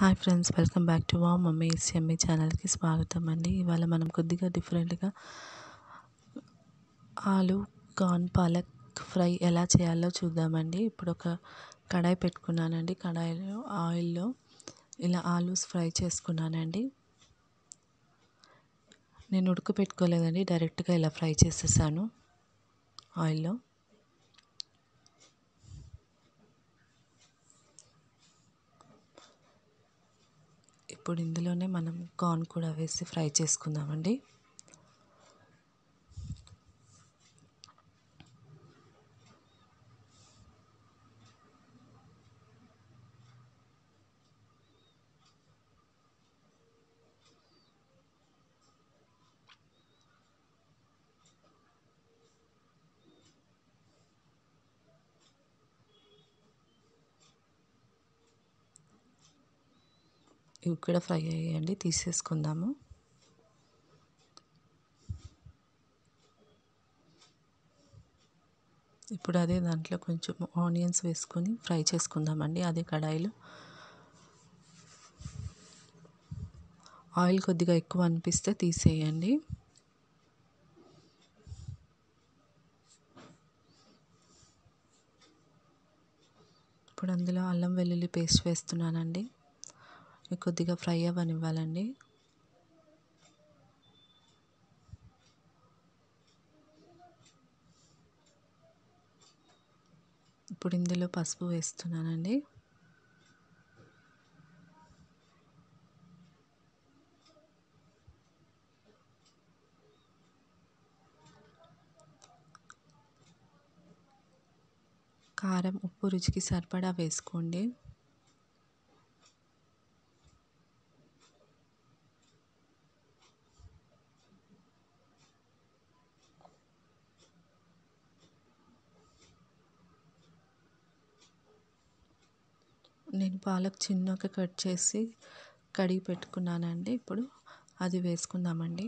hi friends welcome back to వా mummy's ఎమ్మీ ఛానల్కి స్వాగతం అండి ఇవాళ మనం కొద్దిగా డిఫరెంట్గా ఆలు కార్న్ పాలక్ ఫ్రై ఎలా చేయాలో చూద్దామండి ఇప్పుడు ఒక కడాయి పెట్టుకున్నానండి కడాయిలో ఆయిల్లో ఇలా ఆలూస్ ఫ్రై చేసుకున్నానండి నేను ఉడక పెట్టుకోలేదండి డైరెక్ట్గా ఇలా ఫ్రై చేసేసాను ఆయిల్లో ఇప్పుడు ఇందులోనే మనం కార్న్ కూడా వేసి ఫ్రై చేసుకుందామండి ఇవి కూడా ఫ్రై అయ్యాయండి తీసేసుకుందాము ఇప్పుడు అదే దాంట్లో కొంచెం ఆనియన్స్ వేసుకొని ఫ్రై చేసుకుందామండి అదే కడాయిలో ఆయిల్ కొద్దిగా ఎక్కువ అనిపిస్తే తీసేయండి ఇప్పుడు అందులో అల్లం వెల్లుల్లి పేస్ట్ వేస్తున్నానండి కొద్దిగా ఫ్రై అవ్వనివ్వాలండి ఇప్పుడు ఇందులో పసుపు వేస్తున్నానండి కారం ఉప్పు రుచికి సరిపడా వేసుకోండి నేను పాలక్ చిన్నగా కట్ చేసి కడిగి పెట్టుకున్నానండి ఇప్పుడు అది వేసుకుందామండి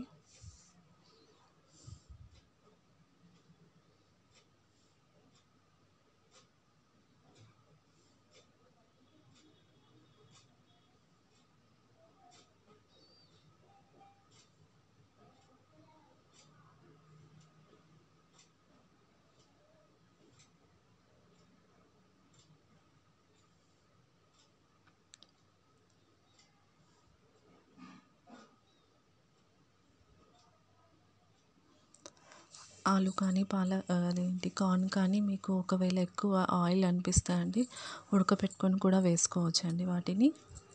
ఆలు కానీ పాల అదేంటి కార్న్ కానీ మీకు ఒకవేళ ఎక్కువ ఆయిల్ అనిపిస్తాయండి ఉడకపెట్టుకొని కూడా వేసుకోవచ్చు అండి వాటిని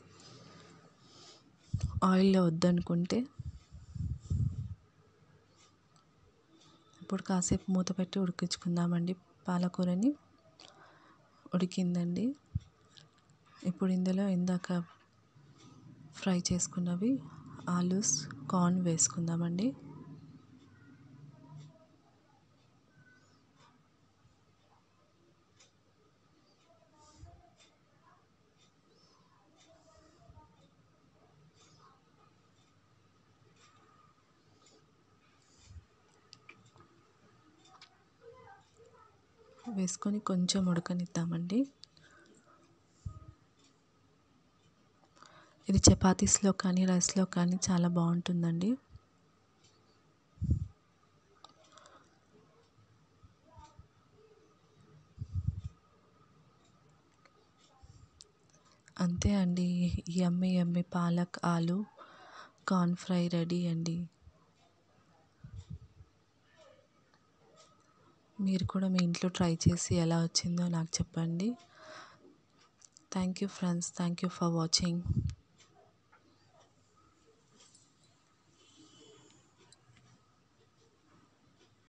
ఆయిల్లో వద్దనుకుంటే ఇప్పుడు కాసేపు మూత పెట్టి ఉడికించుకుందామండి పాలకూరని ఉడికిందండి ఇప్పుడు ఇందులో ఇందాక ఫ్రై చేసుకున్నవి ఆలూస్ కార్న్ వేసుకుందామండి వేసుకొని కొంచెం ఉడకనిద్దామండి ఇది చపాతీస్లో కానీ రైస్లో కానీ చాలా బాగుంటుందండి అంతే అండి ఎమ్మి ఎమ్మి పాలక్ ఆలు కార్న్ ఫ్రై రెడీ అండి మీరు కూడా మీ ఇంట్లో ట్రై చేసి ఎలా వచ్చిందో నాకు చెప్పండి thank you friends thank you for watching